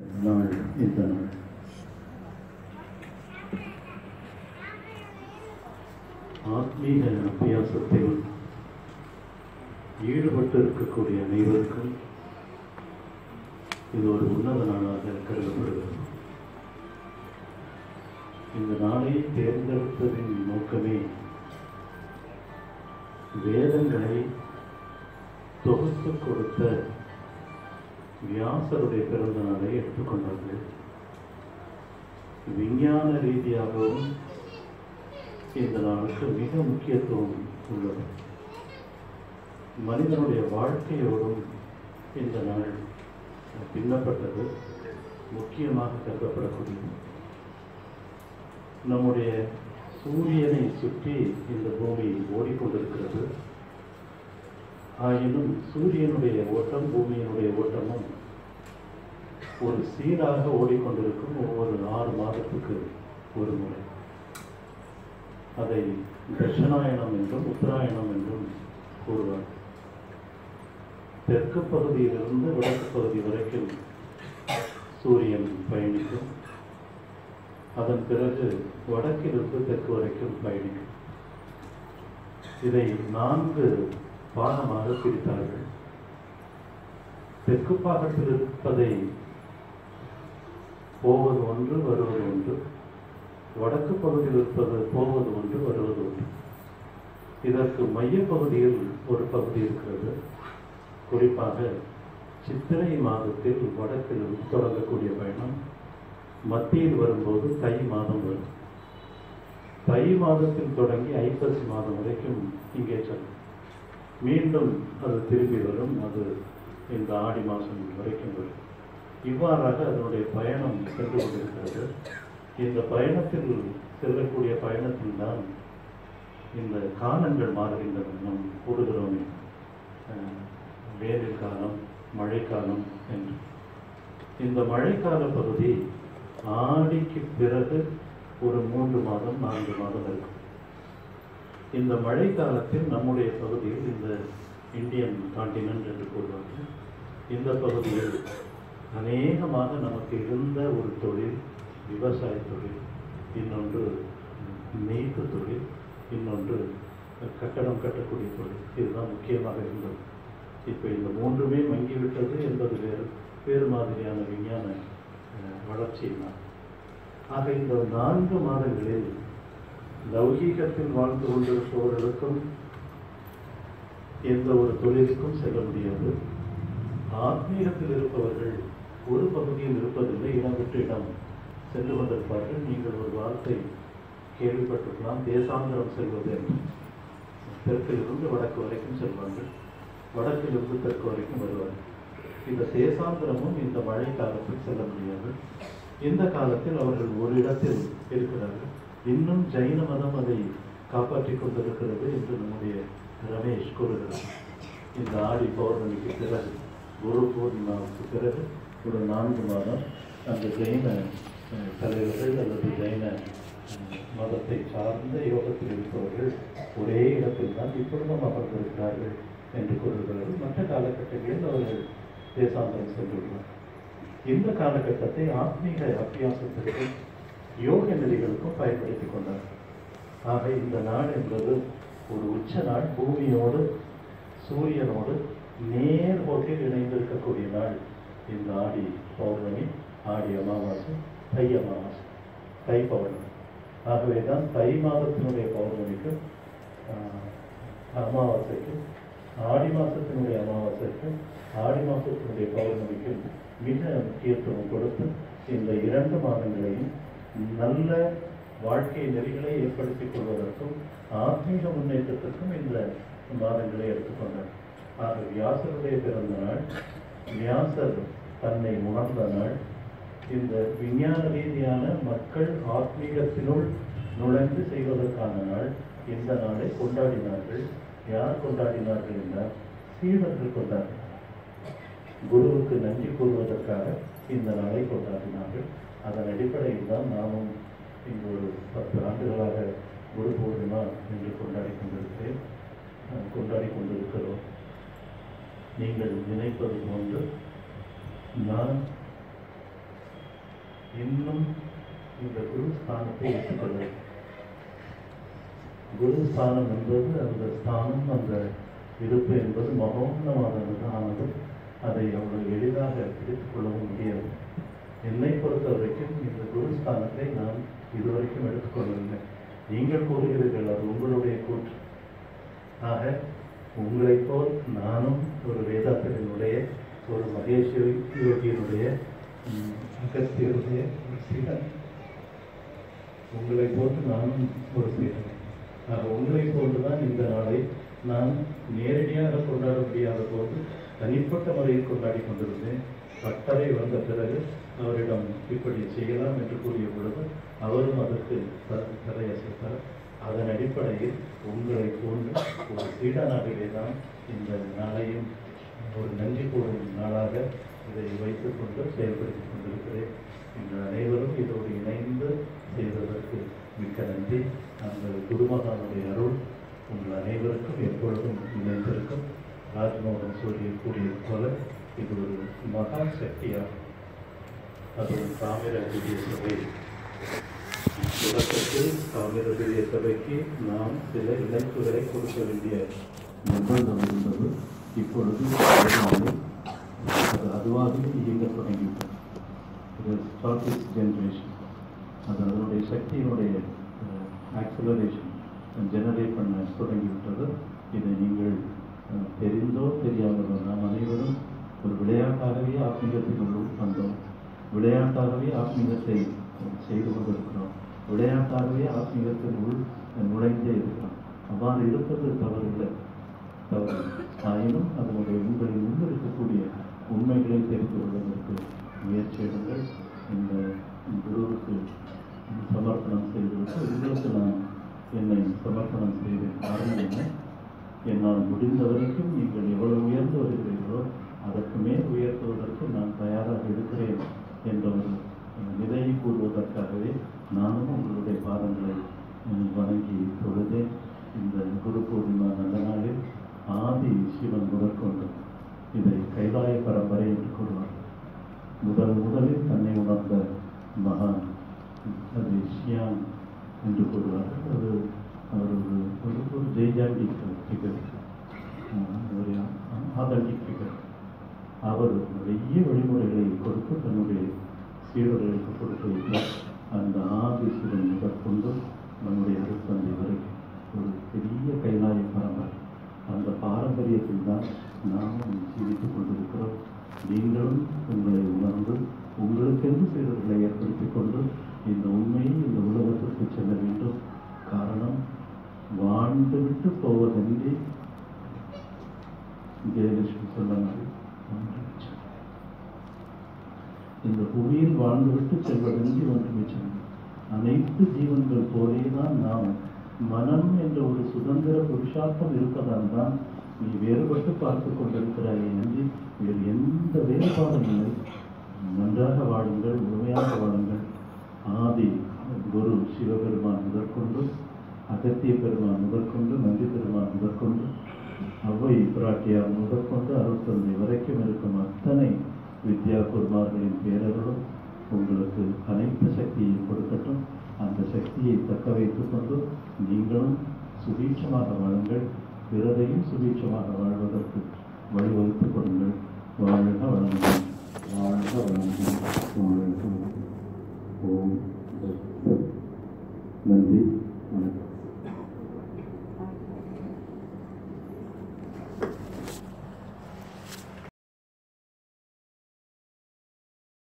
நாள் இந்த நாள் ஆத்மீக அபியாசத்தில் ஈடுபட்டு இருக்கக்கூடிய அனைவருக்கும் இது ஒரு உன்னத நாளாக கருதப்படுகிறது இந்த நாளை தேர்ந்தெடுத்ததின் நோக்கமே வேதங்களை தொகுத்து கொடுத்த வியாசருடைய பிறந்த நாளை எடுத்துக்கொண்டார்கள் விஞ்ஞான ரீதியாகவும் இந்த நாளுக்கு மிக முக்கியத்துவம் உள்ளது மனிதனுடைய வாழ்க்கையோடும் இந்த நாள் பின்னப்பட்டது முக்கியமாக கருதப்படக்கூடியது நம்முடைய சூரியனை சுற்றி இந்த பூமி ஓடிக்கொண்டிருக்கிறது ஆயினும் சூரியனுடைய ஓட்டம் பூமியினுடைய ஓட்டமும் ஒரு சீராக ஓடிக்கொண்டிருக்கும் ஒவ்வொரு ஆறு மாதத்துக்கு ஒரு முறை அதை தட்சிணாயனம் என்றும் உத்தராயணம் என்றும் கூறுவார் தெற்கு பகுதியிலிருந்து வடக்கு பகுதி வரைக்கும் சூரியன் பயணிக்கும் அதன் பிறகு வடக்கிலிருந்து தெற்கு வரைக்கும் பயணிக்கும் இதை நான்கு பாகமாக பிரித்தார்கள் தெற்கு பாகத்தில் இருப்பதை போவது ஒன்று வருவது ஒன்று வடக்கு பகுதியில் இருப்பது போவது ஒன்று வருவது ஒன்று இதற்கு மையப்பகுதியில் ஒரு பகுதி இருக்கிறது குறிப்பாக சித்திரை மாதத்தில் வடக்கில் தொடங்கக்கூடிய பயணம் மத்தியில் வரும்போது தை மாதம் வரும் தை மாதத்தில் தொடங்கி ஐப்பசி மாதம் வரைக்கும் இங்கே செல்லும் மீண்டும் அது திரும்பி வரும் அது இந்த ஆடி மாதம் வரைக்கும் வரும் இவ்வாறாக அதனுடைய பயணம் சென்று கொண்டிருக்கிறது இந்த பயணத்தில் செல்லக்கூடிய பயணத்தில் தான் இந்த காலங்கள் மாறுகின்றன நாம் கூடுகிறோமே அஹ், வேனில் காலம் மழைக்காலம் என்று இந்த மழைக்கால பகுதி ஆடிக்கு பிறகு ஒரு மூன்று மாதம் நான்கு மாதம் இருக்கும் இந்த மழை காலத்தில் நம்முடைய பகுதியில் இந்த இந்தியன் காண்டினென்ட் என்று கூறுவார்கள் இந்த பகுதியில் அநேகமாக நமக்கு இருந்த ஒரு தொழில் விவசாய தொழில் இன்னொன்று நெய்த்து தொழில் இன்னொன்று கட்டடம் கட்டக்கூடிய தொழில் இதுதான் முக்கியமாக இருந்தது இப்போ இந்த மூன்றுமே மங்கிவிட்டது என்பது வேறு வேறு மாதிரியான விஞ்ஞான அஹ், வளர்ச்சியினால் ஆக இந்த நான்கு மாதங்களில் லௌகீகத்தில் வாழ்ந்து கொண்டிருப்பவர்களுக்கும் எந்த ஒரு தொழிலுக்கும் செல்ல முடியாது ஆத்மீகத்தில் இருப்பவர்கள் ஒரு பகுதியில் இருப்பதில்லை இடம் விட்டு இடம் சென்று கொண்டிருப்பார்கள் நீங்கள் ஒரு வார்த்தை கேள்விப்பட்டிருக்கலாம் தேசாந்திரம் செல்வது என்று தெற்கிலிருந்து வடக்கு வரைக்கும் செல்வார்கள் வடக்கிலிருந்து தெற்கு வரைக்கும் வருவார்கள் இந்த தேசாந்திரமும் இந்த மழை காலத்தில் செல்ல முடியாது இந்த காலத்தில் அவர்கள் ஒரு இடத்தில் இருக்கிறார்கள் இன்னும் ஜைன மதம் அதை காப்பாற்றிக் கொண்டிருக்கிறது என்று நம்முடைய ரமேஷ் கூறுகிறார் இந்த ஆடி பௌர்ணமிக்கு பிறகு குரு பூர்ணிமாவுக்கு பிறகு ஒரு நான்கு மாதம் அந்த ஜெயின அஹ், தலைவர்கள் அல்லது ஜெயின அஹ், மதத்தை சார்ந்த யோகத்தில் இருப்பவர்கள் ஒரே இடத்தில் தான் இப்பொழுதும் அமர்ந்திருக்கிறார்கள் என்று கூறுகிறார்கள் மற்ற காலகட்டங்களில் அவர்கள் தேசாந்தரம் சென்றுள்ளார் இந்த காலகட்டத்தை ஆத்மீக அபியாசத்திற்கும் யோக நெறிகளுக்கும் பயன்படுத்திக் கொண்டார் ஆக இந்த நாள் என்பது ஒரு உச்ச நாள் பூமியோடு சூரியனோடு நேர் போக்கில் இணைந்திருக்கக்கூடிய நாள் இந்த ஆடி பௌர்ணமி ஆடி அமாவாசை தை அமாவாசை தை பௌர்ணமி ஆகவே தான் தை மாதத்தினுடைய பௌர்ணமிக்கு ஆஹ், அமாவாசைக்கு ஆடி மாதத்தினுடைய அமாவாசைக்கு ஆடி மாதத்தினுடைய பௌர்ணமிக்கு மிக முக்கியத்துவம் கொடுத்து இந்த இரண்டு மாதங்களையும் நல்ல வாழ்க்கை நெறிகளை ஏற்படுத்திக் கொள்வதற்கும் ஆத்மீக முன்னேற்றத்திற்கும் இந்த மாதங்களை எடுத்துக்கொண்டார் ஆக வியாசருடைய பிறந்த நாள் வியாசர் தன்னை உணர்ந்த நாள் இந்த விஞ்ஞான ரீதியான மக்கள் ஆத்மீகத்தினுள் நுழைந்து செய்வதற்கான நாள் இந்த நாளை கொண்டாடினார்கள் யார் கொண்டாடினார்கள் என்றால் சீடர்கள் கொண்டாடினார்கள் குருவுக்கு நன்றி கூறுவதற்காக இந்த நாளை கொண்டாடினார்கள் அதன் அடிப்படையில் தான் நாமும் இங்கு ஒரு பத்து ஆண்டுகளாக குரு பூர்ணிமா என்று கொண்டாடி கொண்டிருக்கிறேன் அஹ் கொண்டாடி கொண்டிருக்கிறோம் நீங்கள் நினைப்பது போன்று நான் இன்னும் இந்த குரு ஸ்தானத்தை ஏற்றுக்கொள்ள குரு ஸ்தானம் என்பது அந்த ஸ்தானம் அந்த இருப்பு என்பது மகோன்னமானது ஆனது அதை அவ்வளவு எளிதாக பிடித்துக் கொள்ளவும் முடியாது என்னை பொறுத்த வரைக்கும் இந்த குரு ஸ்தானத்தை நான் இதுவரைக்கும் எடுத்துக்கொள்ளவில்லை நீங்கள் கூறுகிறீர்கள் அது உங்களுடைய கூற்று ஆக உங்களைப் போல் நானும் ஒரு வேதாத்திரனுடைய ஒரு மகேஷ் யோகியினுடைய ம், அகஸ்தியருடைய ஒரு சீடன் உங்களை போன்று நானும் ஒரு சீடன் ஆக உங்களை போன்றுதான் இந்த நாளை நான் நேரடியாக கொண்டாட முடியாத போது தனிப்பட்ட முறையில் கொண்டாடி கொண்டிருந்தேன் பட்டறை வந்த பிறகு அவரிடம் இப்படி செய்யலாம் என்று கூறிய பொழுது அவரும் அதற்கு த- தலையசைத்தார் அதன் அடிப்படையில் உங்களை போன்று ஒரு சீடனாகவே தான் இந்த நாளையும் ஒரு நன்றி கூறும் நாளாக இதை வைத்துக் கொண்டு செயல்படுத்திக் கொண்டிருக்கிறேன் இன்று அனைவரும் இதோடு இணைந்து செய்ததற்கு மிக்க நன்றி அந்த குருமகானுடைய அருள் உங்கள் அனைவருக்கும் எப்பொழுதும் இணைந்திருக்கும் ராஜ்மோகன் சொல்லி கூறியது போல இது ஒரு மகா சக்தியாகும் அதுவும் தாமிர புதிய சபை தொடக்கத்தில் தாமிர புதிய சபைக்கு நாம் சில இணைப்புகளை கொடுக்க வேண்டிய நிர்பந்தம் இருந்தது இப்பொழுது அதனாலே அது அதுவாகவே இயங்க தொடங்கிவிட்டது இது ஸ்டார்டிஸ் ஜென்ரேஷன் அது அதனுடைய சக்தியினுடைய ஆக்சிலரேஷன் ஜெனரேட் பண்ண தொடங்கிவிட்டது இதை நீங்கள் அஹ், தெரிந்தோ தெரியாமலோ நாம் அனைவரும் ஒரு விளையாட்டாகவே ஆத்மீகத்தினுள் வந்தோம் விளையாட்டாகவே ஆத்மீகத்தை அஹ், செய்து கொண்டிருக்கிறோம் விளையாட்டாகவே ஆத்மீகத்தின் உள் அஹ், நுழைந்தே இருக்கிறோம் அவ்வாறு இருப்பது தவறில்லை தவறு ஆயினும் அதனுடைய உங்களின் உள்ள இருக்கக்கூடிய உண்மைகளை தெரிந்து கொள்வதற்கு முயற்சி எடுங்கள் இந்த குருவுக்கு சமர்ப்பணம் செய்துவிட்டு உங்களுக்கு நான் என்னை சமர்ப்பணம் செய்தேன் காரணம் என்ன என்னால் முடிந்த வரைக்கும் நீங்கள் எவ்வளவு உயர்ந்து வருகிறீர்களோ அதற்கு மேல் உயர்த்துவதற்கு நான் தயாராக இருக்கிறேன் என்ற ஒரு அஹ், நிலையை கூறுவதற்காகவே நானும் உங்களுடைய பாதங்களை அஹ், வணங்கி தொழுதேன் இந்த குரு பூர்ணிமா நல்ல நாளில் ஆதி சிவன் முதற்கொண்டு இதை கைலாய பரம்பரை என்று கூறுவார் முதல் முதலில் தன்னை உணர்ந்த மகான் அது ஷியான் என்று கூறுவார்கள் அது அவர் ஒரு ஒரு ஒரு ஜெய்ஜாண்டிக் ஃபிகர் ஒரு ஆதண்டிக் ஃபிகர் அவர் நிறைய வழிமுறைகளை கொடுத்து தன்னுடைய சீடர்களுக்கு கொடுத்து வைத்தார் அந்த ஆதி சிவன் முதற்கொண்டு நம்முடைய அருத்தந்தை வரைக்கும் ஒரு பெரிய கைலாய பரம்பரை அந்த பாரம்பரியத்தில் தான் நாமும் ஜீவித்துக் கொண்டிருக்கிறோம் நீங்களும் உங்களை உணர்ந்து உங்களுக்கென்று சீடர்களை ஏற்படுத்திக் கொண்டு இந்த உண்மையை இந்த உலகத்திற்கு செல்ல வேண்டும் காரணம் வாழ்ந்து விட்டு போவதென்றி ஜெயலட்சுமி சொன்ன மாதிரி ஒன்று மிச்சம். இந்த புவியில் வாழ்ந்துவிட்டு செல்வதென்றி ஒன்று மிச்சம் அனைத்து ஜீவன்கள் போலேதான் நாம் மனம் என்ற ஒரு சுதந்திர புருஷார்த்தம் இருப்பதால் தான் நீ வேறுபட்டு பார்த்து கொண்டிருக்கிறாயே என்று வேறு எந்த வேறுபாடும் இல்லை நன்றாக வாழுங்கள் முழுமையாக வாழுங்கள் ஆதி குரு சிவபெருமான் முதற்கொண்டு அகத்திய பெருமான் முதற்கொண்டு நந்தி பெருமான் முதற்கொண்டு அவ்வை பிராட்டியார் முதற்கொண்டு அருட்தந்தை வரைக்கும் இருக்கும் அத்தனை வித்யா குருமார்களின் பேரர்களும் உங்களுக்கு அனைத்து சக்தியையும் கொடுக்கட்டும் அந்த சக்தியை தக்க வைத்துக் கொண்டு நீங்களும் சுபீட்சமாக வாழுங்கள் பிறரையும் சுபீட்சமாக வாழ்வதற்கு வழிவகுத்துக் கொடுங்கள் வாழ்க வளங்கள் வாழ்க வளங்கள் வாழ்க